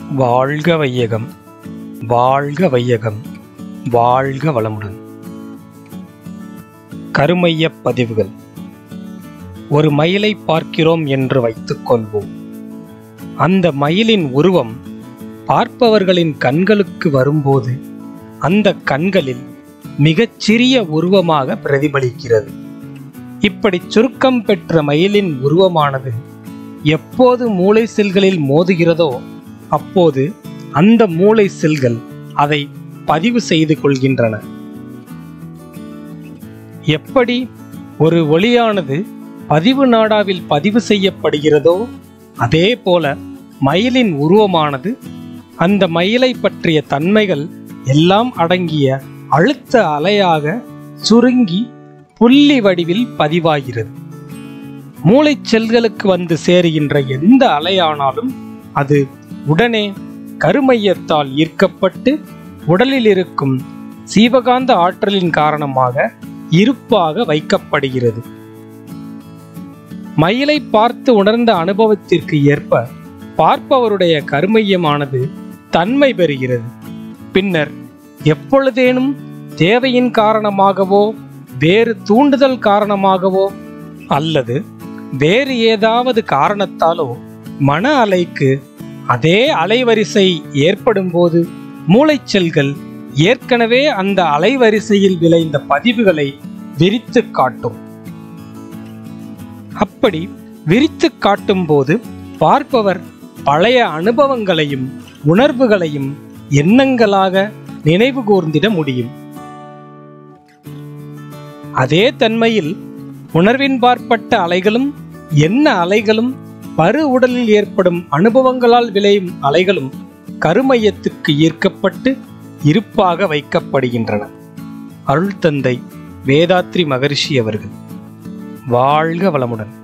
வாழ்க வையகம் வாழ்க வையகம் வாழ்க வளமுடன் கருமையப் பதிவுகள் ஒரு மயிலை பார்க்கிறோம் என்று வைத்துக் கொள்வோம் அந்த மயிலின் உருவம் பார்ப்பவர்களின் கண்களுக்கு வரும்போது அந்த கண்களில் மிகச்சிறிய உருவமாக பிரதிபலிக்கிறது இப்படி சுருக்கம் பெற்ற மயிலின் உருவமானது எப்போது மூளை செல்களில் மோதுகிறதோ அப்போது அந்த மூளை செல்கள் அதை பதிவு செய்து கொள்கின்றன எப்படி ஒரு ஒளியானது பதிவு நாடாவில் பதிவு செய்யப்படுகிறதோ அதே போல மயிலின் உருவமானது அந்த மயிலை பற்றிய தன்மைகள் எல்லாம் அடங்கிய அழுத்த அலையாக சுருங்கி புள்ளி வடிவில் பதிவாகிறது மூளைச் செல்களுக்கு வந்து சேருகின்ற எந்த அலையானாலும் அது உடனே கருமையத்தால் ஈர்க்கப்பட்டு உடலில் இருக்கும் சீவகாந்த ஆற்றலின் காரணமாக இருப்பாக வைக்கப்படுகிறது மயிலை பார்த்து உணர்ந்த அனுபவத்திற்கு ஏற்ப பார்ப்பவருடைய கருமையமானது தன்மை பெறுகிறது பின்னர் எப்பொழுதேனும் தேவையின் காரணமாகவோ வேறு தூண்டுதல் காரணமாகவோ அல்லது வேறு ஏதாவது காரணத்தாலோ மன அலைக்கு அதே அலைவரிசை ஏற்படும் போது மூளைச்செல்கள் ஏற்கனவே அந்த அலைவரிசையில் விளைந்த பதிவுகளை விரித்து காட்டும் அப்படி விரித்து காட்டும் போது பார்ப்பவர் பழைய அனுபவங்களையும் உணர்வுகளையும் எண்ணங்களாக நினைவு கூர்ந்திட முடியும் அதே தன்மையில் உணர்வின்பாற்பட்ட அலைகளும் என்ன அலைகளும் பரு உடலில் ஏற்படும் அனுபவங்களால் விளையும் அலைகளும் கருமையத்துக்கு ஈர்க்கப்பட்டு இருப்பாக வைக்கப்படுகின்றன அருள் தந்தை வேதாத்ரி மகரிஷி அவர்கள் வாழ்க வளமுடன்